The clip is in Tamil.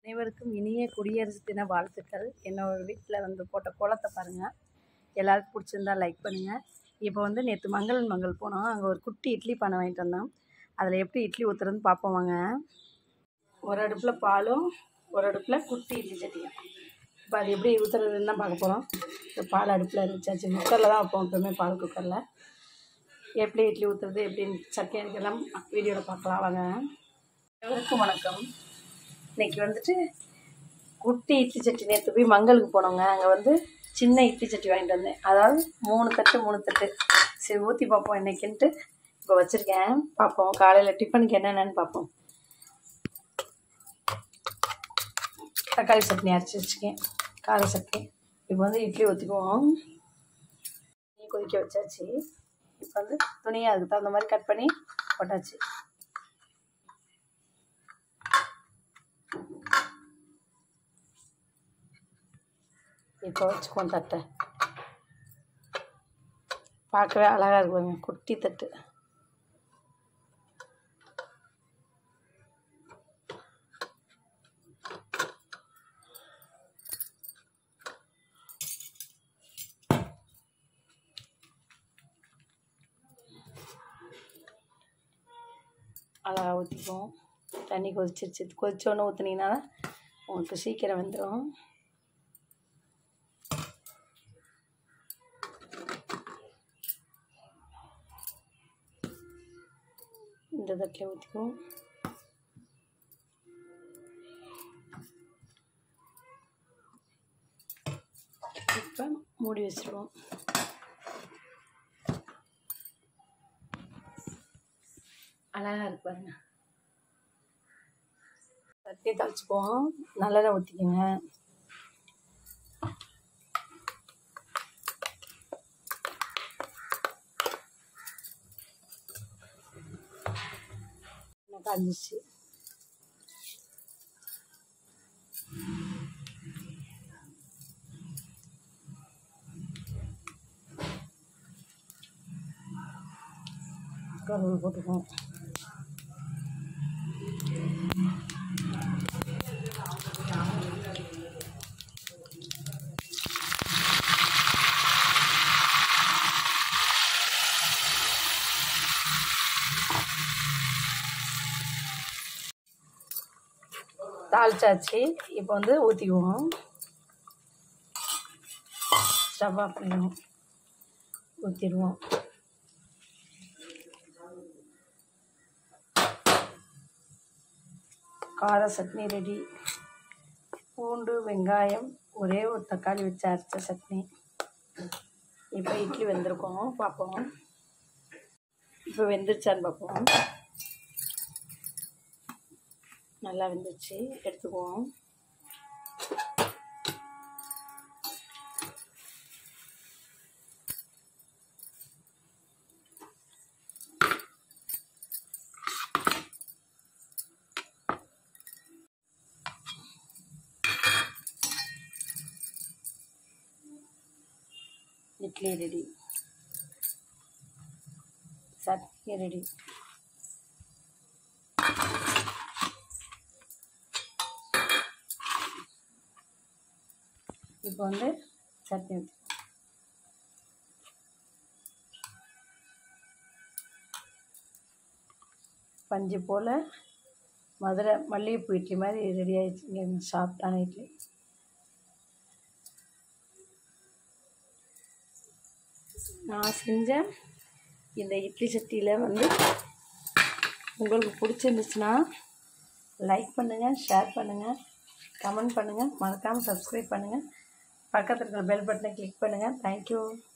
அனைவருக்கும் இனிய குடியரசு தின வாழ்த்துக்கள் என்னோட வீட்டில் வந்து போட்ட கோலத்தை பாருங்கள் எல்லாருக்கும் பிடிச்சிருந்தா லைக் பண்ணுங்கள் இப்போ வந்து நேற்று மங்களன் மங்கள் போனோம் அங்கே ஒரு குட்டி இட்லி பானை வாங்கிட்டு வந்தோம் அதில் எப்படி இட்லி ஊற்றுறதுன்னு பார்ப்போம் வாங்க ஒரு அடுப்பில் பாலும் ஒரு அடுப்பில் குட்டி இட்லி சட்டியும் இப்போ அது எப்படி ஊற்றுறதுன்னு தான் பார்க்க போகிறோம் இப்போ பால் அடுப்பில் இருந்துச்சாச்சு குக்கரில் தான் வைப்போம் எப்பவுமே பால் குக்கரில் எப்படி இட்லி ஊற்றுறது எப்படின்னு சட்னி எடுக்கலாம் வீடியோவில் பார்க்கலாம் வாங்க அனைவருக்கும் வணக்கம் இன்னைக்கு வந்துட்டு குட்டி இட்லி சட்டி நேற்று போய் மங்களுக்கு போனோங்க அங்கே வந்து சின்ன இட்லி சட்டி வாங்கிட்டு வந்தேன் அதாவது மூணு தட்டு மூணு தட்டு சரி ஊற்றி பார்ப்போம் இன்னைக்குன்ட்டு இப்போ வச்சுருக்கேன் பார்ப்போம் காலையில் டிஃபனுக்கு என்னென்னு பார்ப்போம் தக்காளி சட்னி அரைச்சி வச்சுருக்கேன் கார சட்னி இப்போ வந்து இட்லி ஊற்றிக்குவோம் தண்ணி கொதிக்க வச்சாச்சு இப்போ வந்து துணியை அதுக்கு தகுந்த மாதிரி கட் பண்ணி போட்டாச்சு இப்போ வச்சுக்குவோம் தட்டை பார்க்கவே அழகாக இருக்குங்க குட்டி தட்டு அழகாக ஊற்றிக்குவோம் தண்ணி கொதிச்சிருச்சு கொதிச்சோன்னு ஊற்றுனீங்கன்னா தான் உங்களுக்கு சீக்கிரம் வந்துடும் இந்த தட்டில் ஊற்றிக்குவோம் இப்போ மூடி வச்சுருவோம் அழகாக இருக்கு பாருங்க தட்டி தழிச்சுக்குவோம் நல்லெண்ணெய் ஊற்றிக்கோங்க காஞ்சிச்சு கருவேல் போட்டுக்குவோம் தாளிச்சாச்சு இப்போ வந்து ஊற்றிக்குவோம் ஸ்டவ் ஆஃப் பண்ணிடுவோம் ஊற்றிடுவோம் கார சட்னி ரெடி பூண்டு வெங்காயம் ஒரே ஒரு தக்காளி வச்சு அரைச்ச சட்னி இப்போ இட்லி வெந்திருக்கோம் பார்ப்போம் இப்போ வெந்துருச்சான்னு பார்ப்போம் நல்லா வெந்துருச்சு எடுத்துக்குவோம் இட்லி ரெடி சட்னி ரெடி இப்போ வந்து சட்னி ஊற்றி பஞ்சு போல் மதுரை மல்லிகைப்பூ இட்லி மாதிரி ரெடி ஆயிடுச்சுங்க சாஃப்டான இட்லி நான் செஞ்ச இந்த இட்லி சட்டியில் வந்து உங்களுக்கு பிடிச்சிருந்துச்சுன்னா லைக் பண்ணுங்கள் ஷேர் பண்ணுங்கள் கமெண்ட் பண்ணுங்கள் மறக்காமல் சப்ஸ்கிரைப் பண்ணுங்கள் பக்கத்தில் இருக்கிற பெல் பட்டனை கிளிக் பண்ணுங்கள் தேங்க்யூ